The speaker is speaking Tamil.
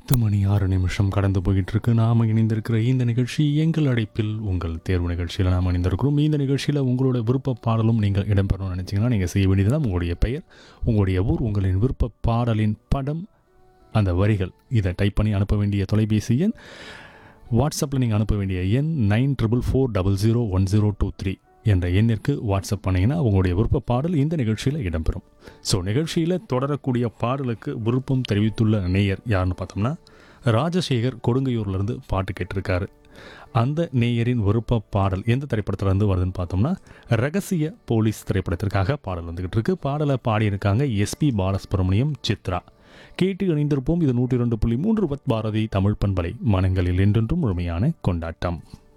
பத்து மணி ஆறு நிமிஷம் கடந்து போயிட்டு இருக்கு நாம இணைந்திருக்கிற இந்த நிகழ்ச்சி எங்கள் அழைப்பில் உங்கள் தேர்வு நிகழ்ச்சியில் நாம் இணைந்திருக்கிறோம் இந்த நிகழ்ச்சியில் உங்களோட விருப்ப பாடலும் நீங்கள் இடம்பெறணும்னு நினச்சிங்கன்னா நீங்கள் செய்ய வேண்டியதுதான் உங்களுடைய பெயர் உங்களுடைய ஊர் உங்களின் விருப்ப பாடலின் படம் அந்த வரிகள் இதை டைப் பண்ணி அனுப்ப வேண்டிய தொலைபேசி எண் வாட்ஸ்அப்பில் நீங்கள் அனுப்ப வேண்டிய எண் nine triple four double zero one zero two three என்ற எண்ணிற்கு வாட்ஸ்அப் பண்ணிங்கன்னா உங்களுடைய விருப்ப பாடல் இந்த நிகழ்ச்சியில் இடம்பெறும் ஸோ நிகழ்ச்சியில் தொடரக்கூடிய பாடலுக்கு விருப்பம் தெரிவித்துள்ள நேயர் யாருன்னு பார்த்தோம்னா ராஜசேகர் கொடுங்கையூர்லேருந்து பாட்டு கேட்டிருக்காரு அந்த நேயரின் விருப்ப பாடல் எந்த திரைப்படத்துலேருந்து வருதுன்னு பார்த்தோம்னா ரகசிய போலீஸ் திரைப்படத்திற்காக பாடல் வந்துக்கிட்டு இருக்கு பாடலை பாடியிருக்காங்க எஸ்பி பாலசுப்ரமணியம் சித்ரா கேட்டு இணைந்திருப்போம் இது நூற்றி ரெண்டு புள்ளி மூன்று பத் பாரதி தமிழ் பண்பலை மனங்களில் என்றென்றும் முழுமையான கொண்டாட்டம்